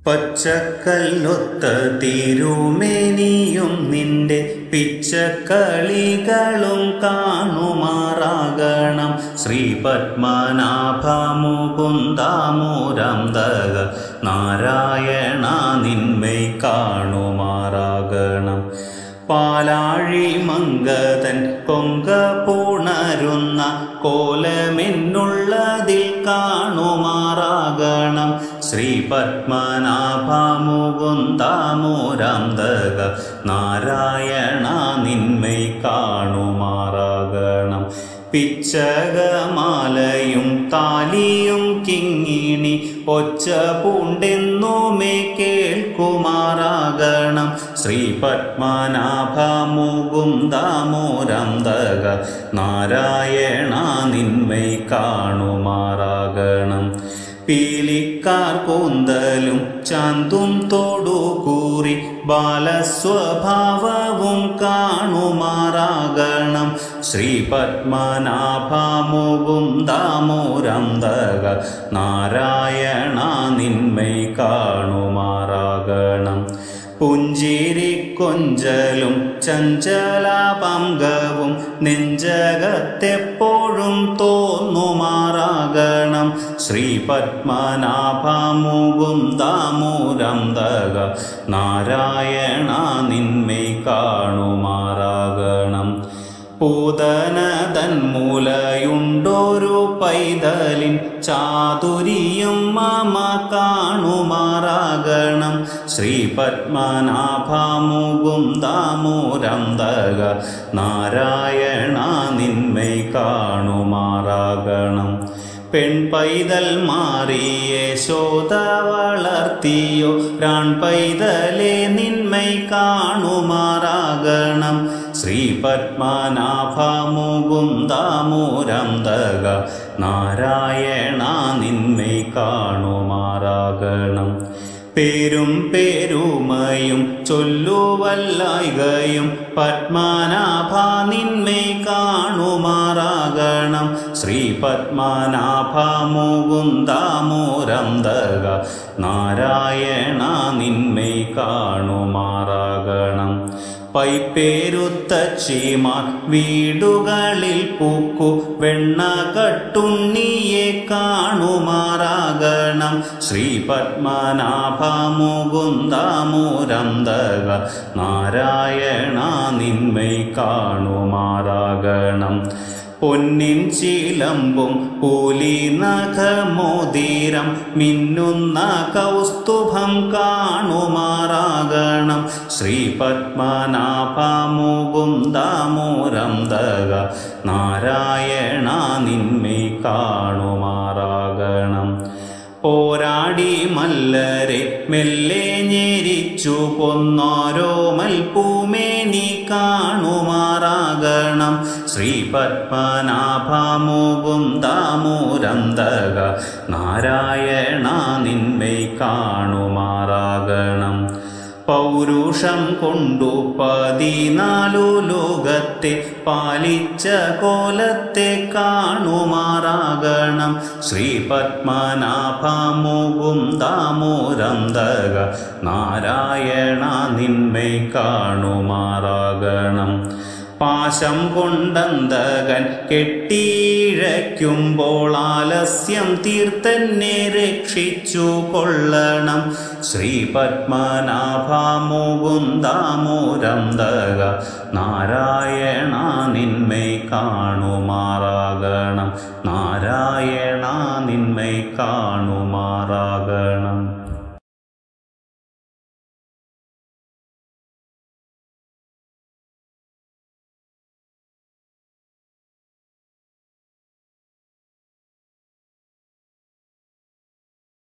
പച്ചക്കല്ലൊത്ത തിരുമേനിയും നിന്റെ പിച്ചക്കളികളും കാണുമാറാകണം ശ്രീ പത്മനാഭമുകുന്ദാമൂരന്തക നാരായണ നിന്മൈ കാണുമാറാകണം പാലാഴി മങ്കതൻ കൊങ്ക പുണരുന്ന കോലമെന്നുള്ളതിൽ കാണുമാറാകണം ശ്രീ പത്മനാഭമുകുന്ദാമൂരാന്തക നാരായണ നിന്മൈ കാണുമാറാകണം പിച്ചകമാലയും താലിയും കിങ്ങിണി ഒച്ച പൂണ്ടെന്നുമേ കേൾക്കുമാറാകണം ശ്രീ പത്മനാഭമുകുന്ദാമൂരന്തക നാരായണ നിന്മൈ കാണുമാറാകണം പീലിക്കാർ കൂന്തലും ചന്തും തോടുകൂറി ബാലസ്വഭാവവും കാണുമാറാകണം ശ്രീ പത്മനാഭമുകുന്ദാമൂരന്തക നാരായണ നിന്മൈ കാണുമാറാകണം പുഞ്ചിരി കൊഞ്ചലും ചഞ്ചലാപംഗവും നെഞ്ചകത്തെപ്പോഴും തോന്നുമാറാകണം ശ്രീ പത്മനാഭമുകുന്ദാമൂരന്തക നാരായണ നിന്മൈ കാണുമാറാകണം പൂതന തന്മൂലയുണ്ടൊരു പൈതലിൻ ചാതുരിയും മമ കാണുമാറാകണം ശ്രീ പത്മനാഭമുകുന്ദാമൂരന്തക നാരായണ നിന്മൈ കാണുമാറാകണം പെൺപൈതൽ മാറിയേ ശോത വളർത്തിയോ രാൺ പൈതലെ നിന്മൈ കാണുമാറാകണം ശ്രീ പത്മനാഭമുകുന്ദാമൂരന്തക നാരായണ നിന്മൈ കാണുമാറാകണം പേരും പേരുമയും ചൊല്ലുവല്ലായികയും പത്മനാഭ നിന്മൈ കാണുമാറാകണം ശ്രീ പത്മനാഭമുകുന്ദാമൂരന്തക നാരായണ നിന്മൈ കാണുമാറാകണം പൈപ്പേരുത്തച്ചിമാർ വീടുകളിൽ പൂക്കു വെണ്ണ കട്ടുണ്ണിയെ കാണുമാറാകണം ശ്രീ പത്മനാഭമുകുന്ദാമൂരന്തക നാരായണ നിന്മൈ കാണുമാറാകണം പൊന്നിൻ ചീലമ്പും പൂലി നഖമോതിരം മിന്നുന്ന കൗസ്തുഭം കാണുമാറാകണം ശ്രീ പത്മനാഭമുകുന്ദാമൂരന്തക നാരായണ നിന്മൈ കാണുമാറാകണം പോരാടി മല്ലരെ മെല്ലെ ഞെരിച്ചു കൊന്നോരോ മൽപ്പൂമേനി കാണുമാറാകണം ശ്രീ പത്മനാഭമുകുന്ദാമൂരന്തക നാരായണ നിന്മൈ കാണുമാറാകണം പൗരുഷം കൊണ്ടു പതിനാലു ലോകത്തെ പാലിച്ച കോലത്തെ കാണുമാറാകണം ശ്രീ പത്മനാഭമുകുന്ദാമൂരന്തക നാരായണ നിന്മൈ കാണുമാറാകണം പാശം കൊണ്ടന്തകൻ കെട്ടിഴയ്ക്കുമ്പോൾ ആലസ്യം തീർത്തന്നെ രക്ഷിച്ചു കൊള്ളണം ശ്രീ പത്മനാഭമുകുന്ദാമൂരന്തക നാരായണ നിന്മൈ കാണുമാറാകണം നാരായണ നിന്മൈ കാണുമാറാകണം